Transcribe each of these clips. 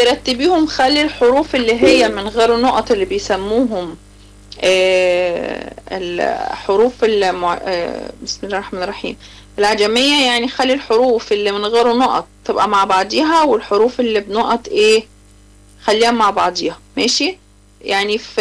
ترتبيهم خلي الحروف اللي هي من غير نقط اللي بيسموهم آه الحروف المع... آه بسم الله الرحمن الرحيم العجمية يعني خلي الحروف اللي من غير نقط تبقى مع بعضيها والحروف اللي بنقط ايه خليها مع بعضيها ماشي يعني في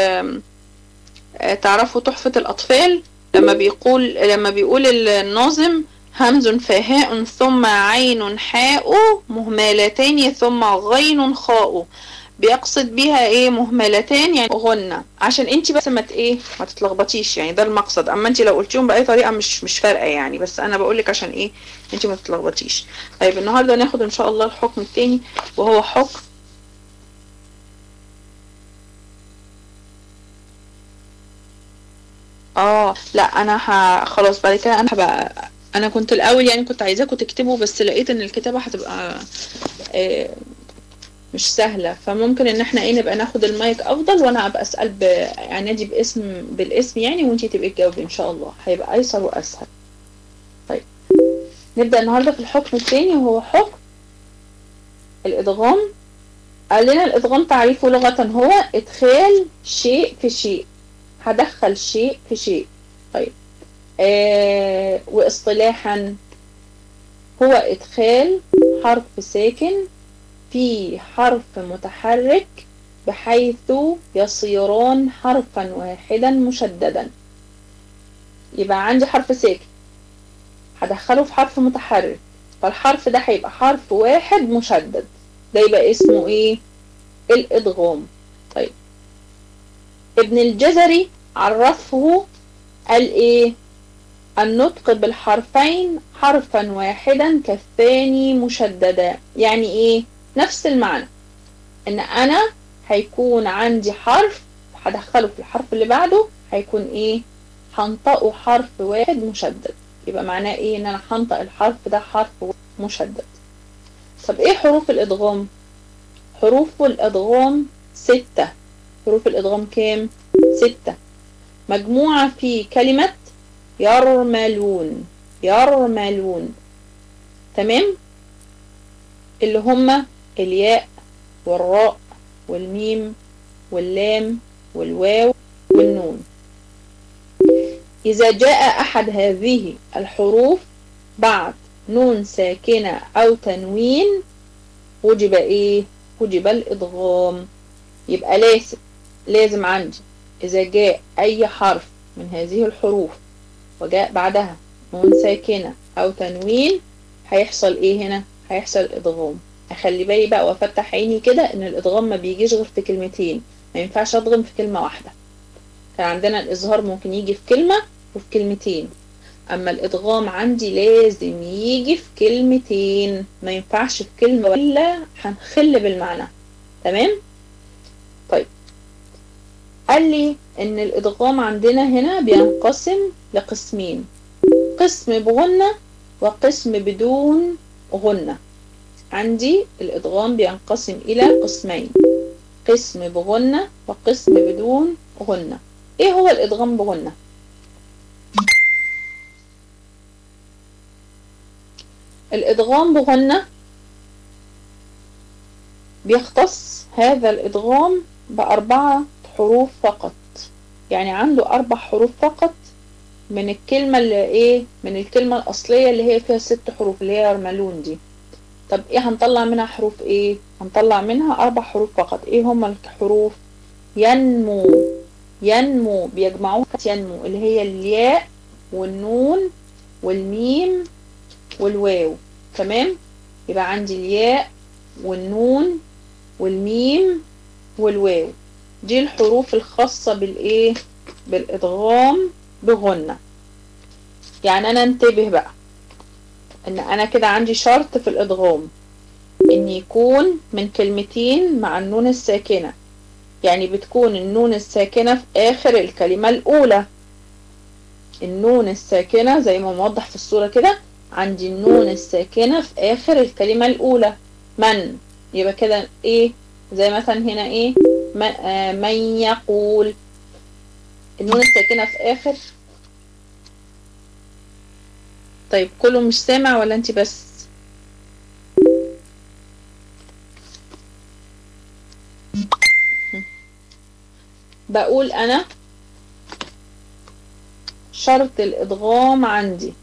آه تعرفوا تحفة الأطفال لما بيقول لما بيقول الناظم همز فهاء ثم عين حاء مهملتان ثم غين خاء بيقصد بيها ايه مهملتان يعني غنة عشان انت بس ما ايه ما تتلخبطيش يعني ده المقصد اما انت لو قلتيهم باي طريقه مش مش فارقه يعني بس انا بقول لك عشان ايه انت ما تتلخبطيش طيب النهارده ناخد ان شاء الله الحكم التاني وهو حكم اه لا انا ه... خلاص بعد كده انا هبقى انا كنت الاول يعني كنت عايزاكم تكتبوا بس لقيت ان الكتابه هتبقى آه مش سهله فممكن ان احنا ايه نبقى ناخد المايك افضل وانا ابقى اسال بعنادي باسم بالاسم يعني وانتي تبقي تجاوبي ان شاء الله هيبقى ايسر واسهل طيب نبدا النهارده في الحكم الثاني وهو حكم الادغام قال لنا الادغام تعريفه لغه هو ادخال شيء في شيء هدخل شيء في شيء طيب آه واصطلاحا هو ادخال حرف ساكن في حرف متحرك بحيث يصيران حرفا واحدا مشددا يبقى عندي حرف ساكن هدخله في حرف متحرك فالحرف ده هيبقى حرف واحد مشدد ده يبقى اسمه ايه الادغام طيب ابن الجزري عرفه قال ايه النطق بالحرفين حرفا واحدا كالثاني مشددا يعني ايه نفس المعنى ان انا هيكون عندي حرف هدخله في الحرف اللي بعده هيكون ايه هنطقه حرف واحد مشدد يبقى معناه ايه ان انا هنطق الحرف ده حرف مشدد طب ايه حروف الادغام حروف الادغام ستة حروف الادغام كام ستة مجموعة في كلمة يرملون يرملون تمام اللي هما الياء والراء والميم واللام والواو والنون إذا جاء أحد هذه الحروف بعد نون ساكنة أو تنوين وجب إيه؟ وجب الإدغام يبقى لازم لازم عندي إذا جاء أي حرف من هذه الحروف وجاء بعدها نون ساكنة أو تنوين هيحصل إيه هنا؟ هيحصل إدغام أخلي بالي بقى وأفتح عيني كده إن الإدغام ما بيجيش غير في كلمتين ما ينفعش أدغم في كلمة واحدة كان عندنا الإظهار ممكن يجي في كلمة وفي كلمتين أما الإدغام عندي لازم يجي في كلمتين ما ينفعش في كلمة ولا هنخل بالمعنى تمام؟ طيب قال لي إن الإدغام عندنا هنا بينقسم لقسمين قسم بغنة وقسم بدون غنة عندي الإدغام بينقسم إلى قسمين قسم بغنة وقسم بدون غنة إيه هو الإدغام بغنة؟ الإدغام بغنة بيختص هذا الإدغام بأربعة حروف فقط يعني عنده أربع حروف فقط من الكلمة اللي إيه من الكلمة الأصلية اللي هي فيها ست حروف اللي هي يرملون دي طب إيه هنطلع منها حروف إيه هنطلع منها أربع حروف فقط إيه هما الحروف ينمو ينمو بيجمعوها ينمو اللي هي الياء والنون والميم والواو تمام يبقى عندي الياء والنون والميم والواو دي الحروف الخاصة بالايه بالادغام بغنة يعني انا انتبه بقى ان انا كده عندي شرط في الادغام ان يكون من كلمتين مع النون الساكنة يعني بتكون النون الساكنة في اخر الكلمة الاولى النون الساكنة زي ما موضح في الصورة كده عندي النون الساكنة في آخر الكلمة الأولى من يبقى كده إيه زي مثلا هنا إيه آه من يقول النون الساكنة في آخر طيب كله مش سامع ولا أنت بس بقول انا شرط الادغام عندي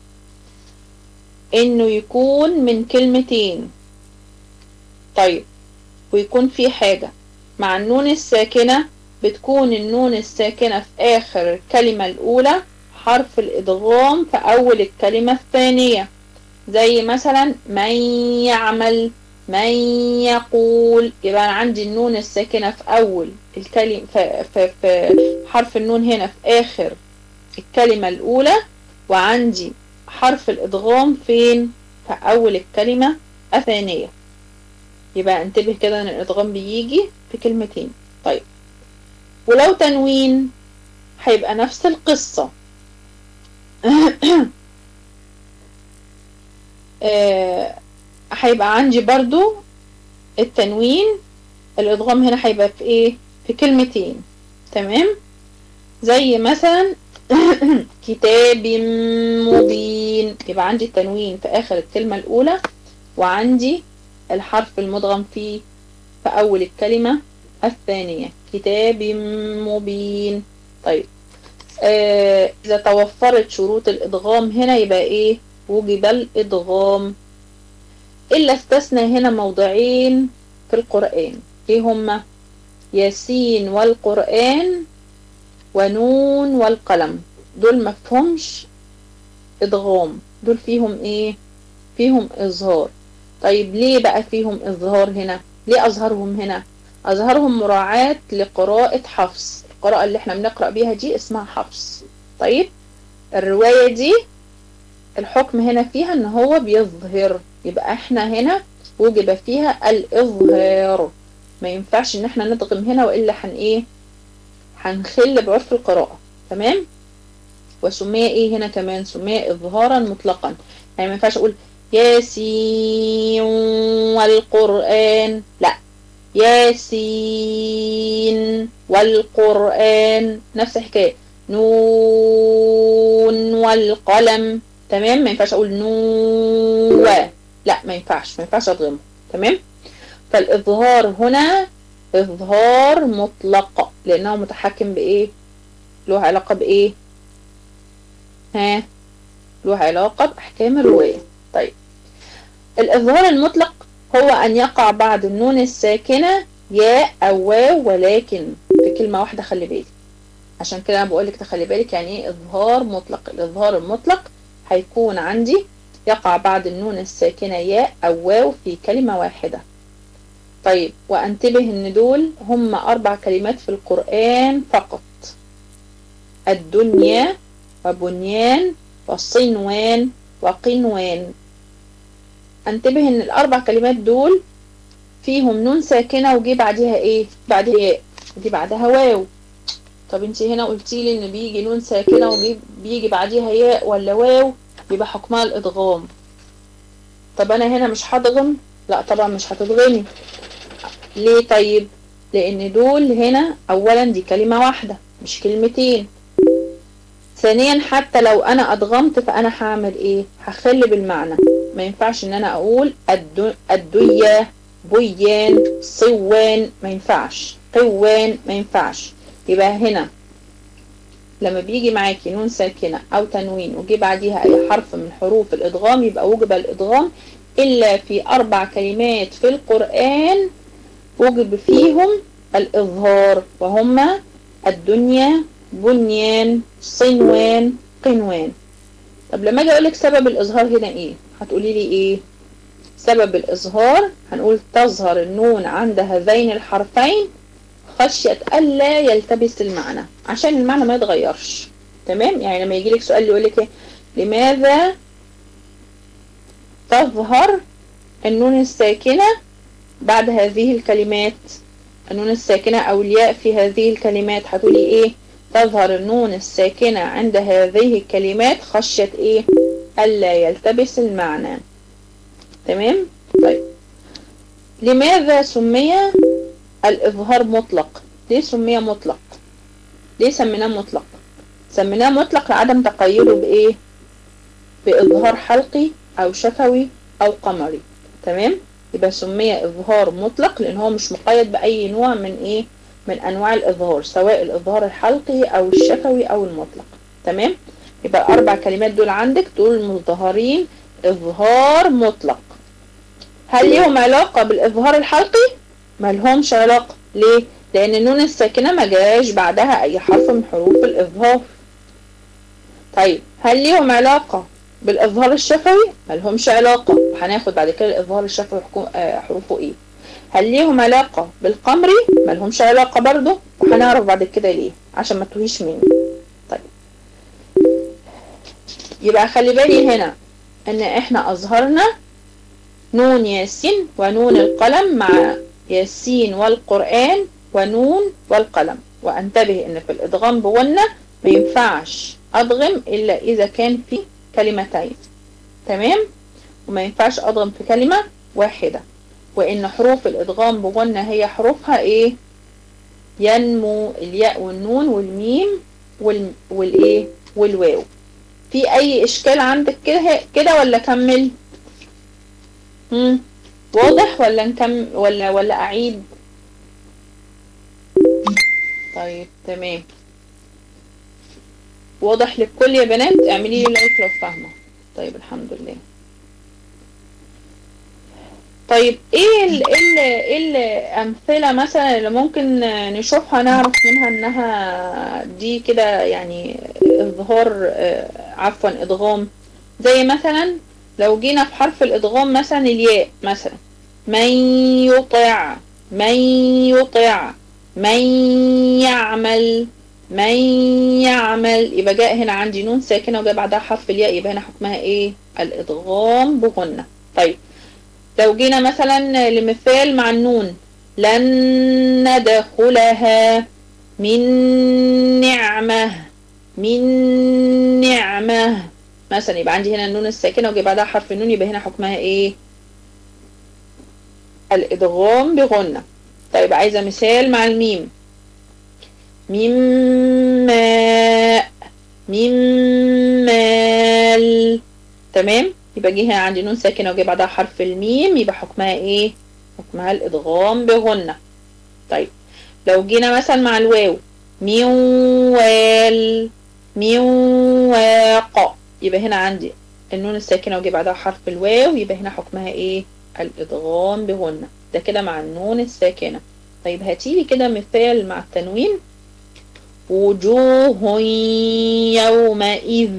انه يكون من كلمتين طيب ويكون في حاجة مع النون الساكنة بتكون النون الساكنة في آخر الكلمة الأولى حرف الإدغام في أول الكلمة الثانية زي مثلا من يعمل من يقول يبقى أنا عندي النون الساكنة في أول الكلمة في, في, في حرف النون هنا في آخر الكلمة الأولى وعندي حرف الإدغام فين في أول الكلمة الثانية يبقى انتبه كده ان الادغام بيجي في كلمتين طيب ولو تنوين هيبقى نفس القصة آه، هيبقى عندي برضو التنوين الادغام هنا هيبقى في ايه في كلمتين تمام زي مثلا كتاب مبين يبقى عندي التنوين في اخر الكلمة الاولى وعندي الحرف المدغم فيه في أول الكلمة الثانية كتاب مبين طيب آه إذا توفرت شروط الإدغام هنا يبقى إيه وجب الإدغام إلا استثنى هنا موضعين في القرآن إيه هما ياسين والقرآن ونون والقلم دول مفهومش إدغام دول فيهم إيه فيهم إظهار طيب ليه بقى فيهم إظهار هنا ليه أظهرهم هنا أظهرهم مراعاة لقراءة حفص القراءة اللي احنا بنقرأ بيها دي اسمها حفص طيب الرواية دي الحكم هنا فيها ان هو بيظهر يبقى احنا هنا وجب فيها الإظهار ما ينفعش ان احنا ندغم هنا وإلا هن ايه هنخل بعرف القراءة تمام وسمي ايه هنا كمان سمي إظهارا مطلقا يعني ما ينفعش اقول ياسين والقرآن لا ياسين والقرآن نفس الحكاية نون والقلم تمام ما ينفعش اقول نو لا ما ينفعش ما ينفعش اضغمه تمام فالاظهار هنا اظهار مطلق لانه متحكم بايه له علاقة بايه ها له علاقة باحكام الرواية طيب الإظهار المطلق هو أن يقع بعد النون الساكنة ياء أو واو ولكن في كلمة واحدة خلي بالك عشان كده أنا بقولك تخلي بالك يعني إيه إظهار مطلق الإظهار المطلق هيكون عندي يقع بعد النون الساكنة ياء أو واو في كلمة واحدة طيب وانتبه ان دول هم أربع كلمات في القرآن فقط الدنيا وبنيان وصنوان وقنوان انتبه ان الاربع كلمات دول فيهم نون ساكنة وجي بعدها ايه بعدها ياء وجي بعدها واو طب انت هنا قلتي لي ان بيجي نون ساكنة وجي بيجي بعدها ياء ولا واو يبقى حكمها الادغام طب انا هنا مش هضغم لا طبعا مش هتضغمي ليه طيب لان دول هنا اولا دي كلمة واحدة مش كلمتين ثانيا حتى لو انا ادغمت فانا هعمل ايه هخل بالمعنى ما ينفعش ان انا اقول الدو الدية بيان صوان ما ينفعش قوان ما ينفعش يبقى هنا لما بيجي معاكي نون ساكنة او تنوين وجي بعديها اي حرف من حروف الادغام يبقى وجب الادغام الا في اربع كلمات في القرآن وجب فيهم الاظهار وهما الدنيا بنيان صنوان قنوان طب لما اجي اقول لك سبب الاظهار هنا ايه هتقولي لي ايه سبب الاظهار هنقول تظهر النون عند هذين الحرفين خشية الا يلتبس المعنى عشان المعنى ما يتغيرش تمام يعني لما يجي لك سؤال يقول لك ايه لماذا تظهر النون الساكنة بعد هذه الكلمات النون الساكنة او الياء في هذه الكلمات هتقولي ايه تظهر النون الساكنة عند هذه الكلمات خشية ايه ألا يلتبس المعنى تمام طيب لماذا سمي الإظهار مطلق ليه سمي مطلق ليه سميناه مطلق سميناه مطلق لعدم تقيده بإيه بإظهار حلقي أو شفوي أو قمري تمام يبقى سمي إظهار مطلق لأن هو مش مقيد بأي نوع من إيه من انواع الاظهار سواء الاظهار الحلقي او الشفوي او المطلق تمام يبقى الاربع كلمات دول عندك دول مظهرين اظهار مطلق هل ليهم علاقة بالاظهار الحلقي ما لهمش علاقة ليه لان النون الساكنة ما جاش بعدها اي حرف من حروف الاظهار طيب هل ليهم علاقة بالاظهار الشفوي ما لهمش علاقة وهناخد بعد كده الاظهار الشفوي حروفه ايه هل ليهم علاقة بالقمري ما لهمش علاقة برضو وهنعرف بعد كده ليه عشان ما تهيش مني طيب يبقى خلي بالي هنا ان احنا اظهرنا نون ياسين ونون القلم مع ياسين والقرآن ونون والقلم وانتبه ان في الادغام بغنة ما ينفعش ادغم الا اذا كان في كلمتين تمام وما ينفعش ادغم في كلمة واحدة وان حروف الادغام بغنة هي حروفها ايه ينمو الياء والنون والميم وال... والايه والواو في اي اشكال عندك كده كده ولا كمل مم. واضح ولا نكمل ولا ولا اعيد طيب تمام واضح للكل يا بنات اعملي لي لايك لو فاهمه طيب الحمد لله طيب ايه ال ال ايه الامثله مثلا اللي ممكن نشوفها نعرف منها انها دي كده يعني اظهار عفوا ادغام زي مثلا لو جينا في حرف الادغام مثلا الياء مثلا من يطع من يطع من يعمل من يعمل يبقى جاء هنا عندي نون ساكنه وجاء بعدها حرف الياء يبقى هنا حكمها ايه الادغام بغنه طيب لو جينا مثلا لمثال مع النون لن ندخلها من نعمة من نعمة مثلا يبقى عندي هنا النون الساكنة وجي بعدها حرف النون يبقى هنا حكمها ايه الادغام بغنة طيب عايزة مثال مع الميم ميم ماء ميم مال تمام يبقى جه هنا عندي نون ساكنة وجه بعدها حرف الميم يبقى حكمها ايه حكمها الادغام بغنة طيب لو جينا مثلا مع الواو ميوال ميواق يبقى هنا عندي النون الساكنة وجه بعدها حرف الواو يبقى هنا حكمها ايه الادغام بغنة ده كده مع النون الساكنة طيب هاتيلي كده مثال مع التنوين وجوه يومئذ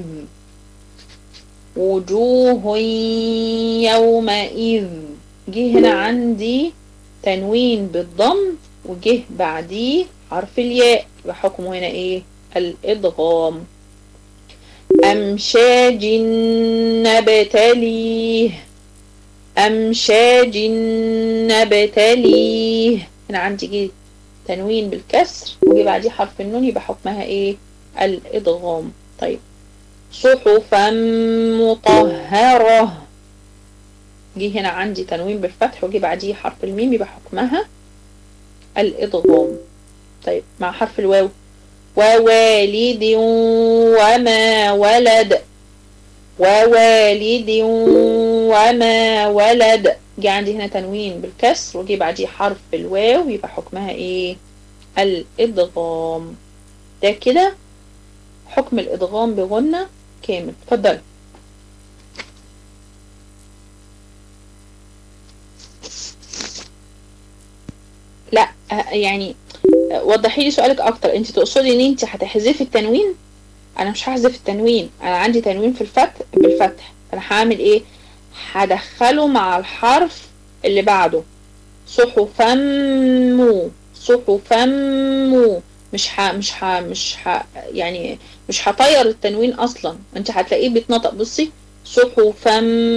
وجوه يومئذ جه هنا عندي تنوين بالضم وجه بعديه حرف الياء يبقى حكمه هنا ايه الادغام امشاج نبتليه امشاج نبتليه هنا عندي جه تنوين بالكسر وجه بعديه حرف النون يبقى حكمها ايه الادغام طيب صحفا مطهرة جه هنا عندي تنوين بالفتح وجه بعديه حرف الميم يبقى حكمها الإضغام طيب مع حرف الواو ووالد وما ولد ووالد وما ولد جه عندي هنا تنوين بالكسر وجه بعديه حرف الواو يبقى حكمها ايه الإضغام ده كده حكم الإضغام بغنة كامل اتفضل لا يعني وضحي لي سؤالك اكتر انت تقصدي ان انت هتحذفي التنوين انا مش هحذف التنوين انا عندي تنوين في الفتح بالفتح انا هعمل ايه هدخله مع الحرف اللي بعده صحفا مو صحفا مو مش ح... مش ح... مش ح... يعني مش هطير التنوين اصلا انت هتلاقيه بيتنطق بصي صحفا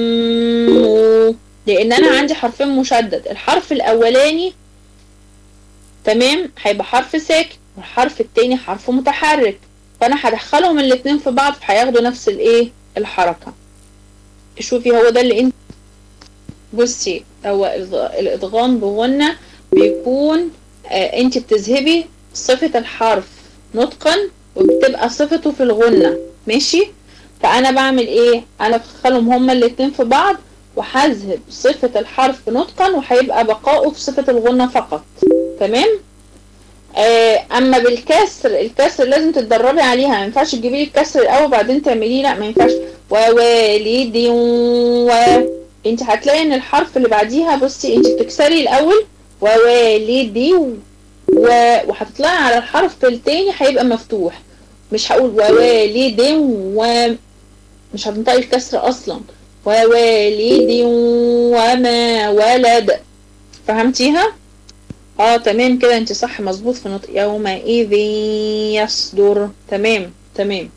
لان انا عندي حرفين مشدد الحرف الاولاني تمام هيبقى حرف ساكن والحرف التاني حرف متحرك فانا هدخلهم الاتنين في بعض فهياخدوا نفس الايه الحركه شوفي هو ده اللي انت بصي هو الادغام بغنة بيكون آه انت بتذهبي صفة الحرف نطقا وبتبقى صفته في الغنة ماشي فانا بعمل ايه انا بدخلهم هما الاتنين في بعض وهذهب صفة الحرف نطقا وهيبقى بقاؤه في صفة الغنة فقط تمام آه، اما بالكسر الكسر لازم تتدربي عليها ما ينفعش تجيبي لي الكسر الاول وبعدين تعمليه لا ما ينفعش ووالد و انت هتلاقي ان الحرف اللي بعديها بصي انت بتكسري الاول ووالد و وهتطلعي على الحرف التاني هيبقى مفتوح مش هقول ووالد و مش هتنطقي الكسر اصلا ووالد وما ولد فهمتيها اه تمام كده انت صح مظبوط في نطق يومئذ يصدر تمام تمام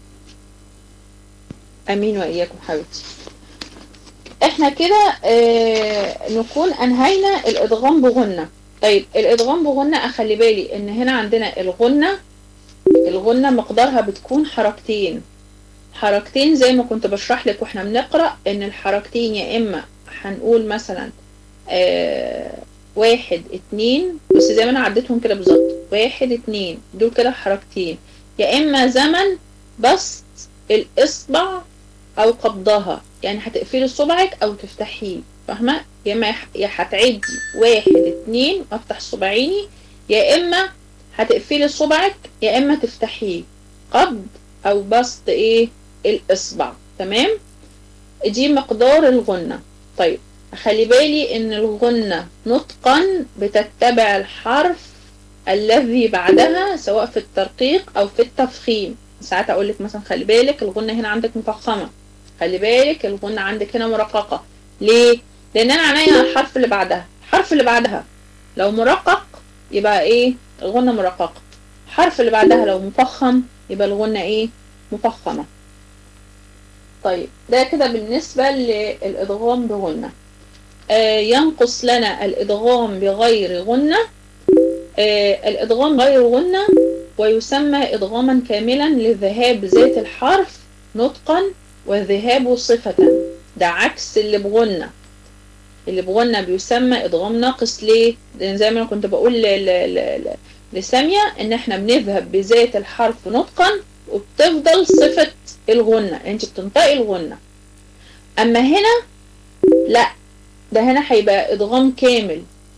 امين واياكم حبيبتي احنا كده آه نكون انهينا الادغام بغنة طيب الادغام بغنة اخلي بالي ان هنا عندنا الغنة الغنة مقدارها بتكون حركتين حركتين زي ما كنت بشرح لك واحنا بنقرأ ان الحركتين يا اما هنقول مثلا آه واحد اتنين بس زي ما انا عديتهم كده بالظبط واحد اتنين دول كده حركتين يا اما زمن بسط الاصبع او قبضها يعني هتقفلي صبعك او تفتحيه فاهمه يا اما يا هتعدي واحد اتنين وافتح صباعيني يا اما هتقفلي صبعك يا اما تفتحيه قبض او بسط ايه الاصبع تمام دي مقدار الغنة طيب خلي بالي ان الغنة نطقا بتتبع الحرف الذي بعدها سواء في الترقيق او في التفخيم ساعات اقول لك مثلا خلي بالك الغنة هنا عندك مفخمة خلي بالك الغنة عندك هنا مرققة ليه لان انا عينيا على الحرف اللي بعدها الحرف اللي بعدها لو مرقق يبقى ايه الغنة مرققة الحرف اللي بعدها لو مفخم يبقى الغنة ايه مفخمة طيب ده كده بالنسبة للإدغام بغنة آه ينقص لنا الإدغام بغير غنة آه الإدغام غير غنة ويسمى إدغاما كاملا لذهاب ذات الحرف نطقا وذهابه صفة ده عكس اللي بغنة اللي بغنة بيسمى إدغام ناقص ليه؟ لأن زي ما أنا كنت بقول لسامية إن إحنا بنذهب بذات الحرف نطقا وبتفضل صفة الغنة انت بتنطقي الغنة اما هنا لا ده هنا هيبقى ادغام كامل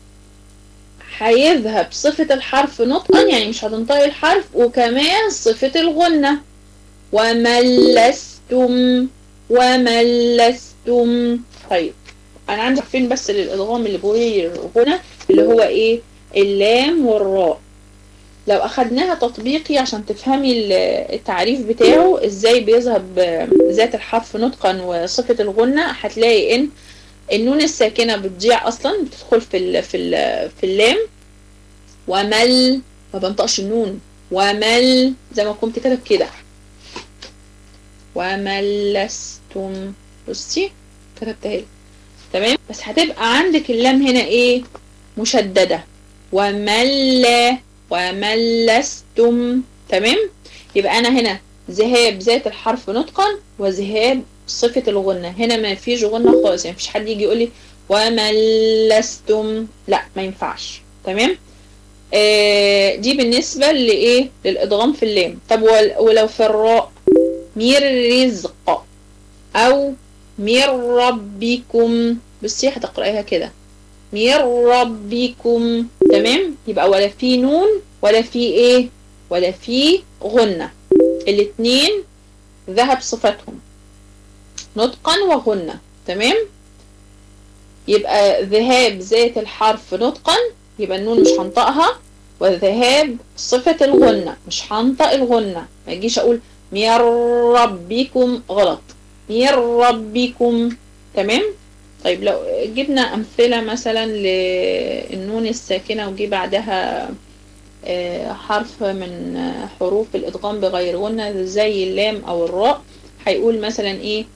هيذهب صفة الحرف نطقا يعني مش هتنطقي الحرف وكمان صفة الغنة وملستم وملستم طيب انا عندي فين بس للادغام اللي بغير الغنة اللي هو ايه اللام والراء لو اخدناها تطبيقي عشان تفهمي التعريف بتاعه ازاي بيذهب ذات الحرف نطقا وصفة الغنة هتلاقي ان النون الساكنة بتضيع اصلا بتدخل في ال في ال في اللام ومل ما بنطقش النون ومل زي ما كنت كاتب كده وملستم بصي كتبتها لك تمام بس هتبقى عندك اللام هنا ايه مشددة ومل وملستم تمام يبقى انا هنا ذهاب ذات الحرف نطقا وذهاب صفة الغنة هنا ما فيش غنة خالص يعني مفيش حد يجي يقول لي وملستم لا ما ينفعش تمام آه دي بالنسبة لإيه للإدغام في اللام طب ولو في الراء مير رزق أو مير ربكم بصي هتقرأيها كده من ربكم تمام يبقى ولا في نون ولا في ايه ولا في غنة الاتنين ذهب صفتهم نطقا وغنة تمام يبقى ذهاب ذات الحرف نطقا يبقى النون مش هنطقها وذهاب صفة الغنة مش هنطق الغنة ما يجيش اقول من ربكم غلط من ربكم تمام طيب لو جبنا أمثلة مثلا للنون الساكنة وجي بعدها حرف من حروف الإدغام بغير غنة زي اللام أو الراء هيقول مثلا إيه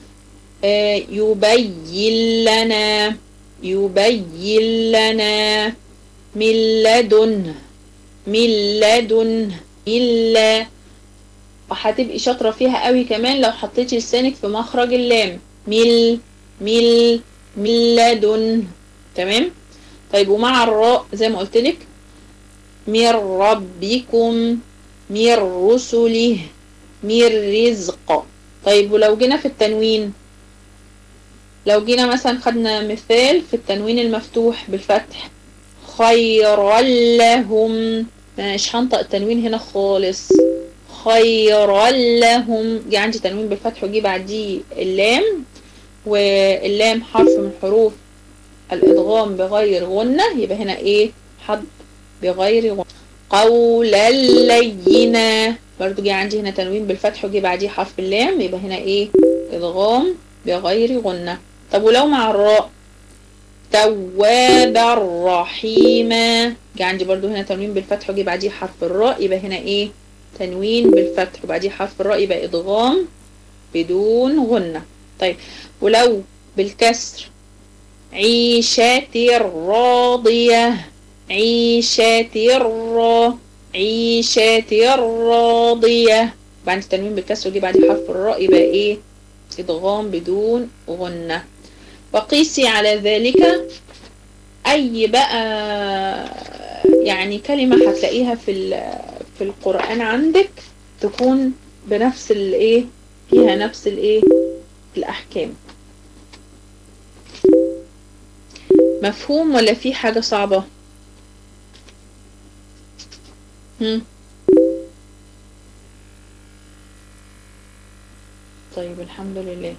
يبين لنا يبين لنا من لدن من لدن إلا وهتبقي شاطرة فيها قوي كمان لو حطيتي لسانك في مخرج اللام مل مل من لدن تمام طيب ومع الراء زي ما قلت لك من ربكم من رسله من رزق طيب ولو جينا في التنوين لو جينا مثلا خدنا مثال في التنوين المفتوح بالفتح خيرا لهم مش هنطق التنوين هنا خالص خيرا لهم جه عندي تنوين بالفتح وجي بعديه اللام واللام حرف من حروف الادغام بغير غنة يبقى هنا ايه حد بغير غنة قولا لينا برضو جه عندي هنا تنوين بالفتح وجي بعديه حرف اللام يبقى هنا ايه ادغام بغير غنة طب ولو مع الراء توابا رحيما جه عندي برضو هنا تنوين بالفتح وجي بعديه حرف الراء يبقى هنا ايه تنوين بالفتح وبعديه حرف الراء يبقى ادغام بدون غنة طيب ولو بالكسر عيشة راضية عيشة را عيشة راضية بعد التنوين بالكسر وجي بعديه حرف الراء يبقى ايه ادغام بدون غنة وقيسي على ذلك اي بقى يعني كلمة هتلاقيها في في القرآن عندك تكون بنفس الايه فيها نفس الايه الاحكام مفهوم ولا في حاجة صعبة هم؟ طيب الحمد لله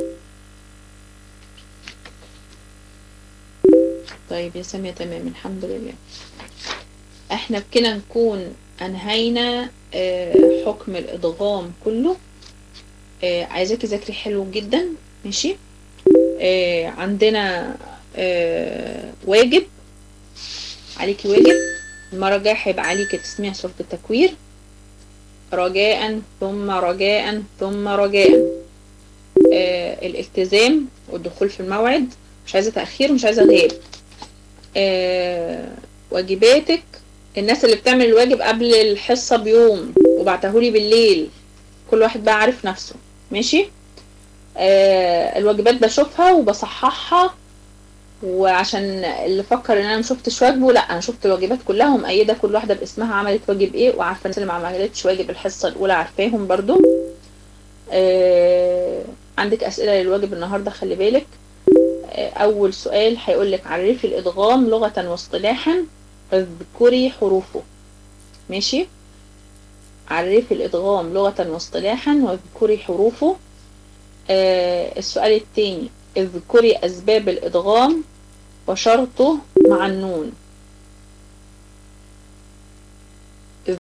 طيب يا سامية تمام الحمد لله احنا بكده نكون انهينا اه حكم الادغام كله اه عايزاكي ذاكري حلو جدا ماشي اه عندنا واجب عليكي واجب المرة الجاية هيبقى عليكي تسميع سورة التكوير رجاء ثم رجاء ثم رجاء آه الالتزام والدخول في الموعد مش عايزة تأخير مش عايزة غياب آه واجباتك الناس اللي بتعمل الواجب قبل الحصة بيوم وبعتهولي بالليل كل واحد بقى عارف نفسه ماشي آه الواجبات بشوفها وبصححها وعشان اللي فكر ان انا ما شفتش واجبه لا انا شفت الواجبات كلها ومأيده كل واحده باسمها عملت واجب ايه وعارفه الناس اللي ما عملتش واجب الحصه الاولى عارفاهم برضو آه عندك اسئله للواجب النهارده خلي بالك آه اول سؤال هيقول لك عرفي الادغام لغه واصطلاحا اذكري حروفه ماشي عرفي الادغام لغه واصطلاحا واذكري حروفه آه السؤال الثاني اذكري أسباب الإدغام وشرطه مع النون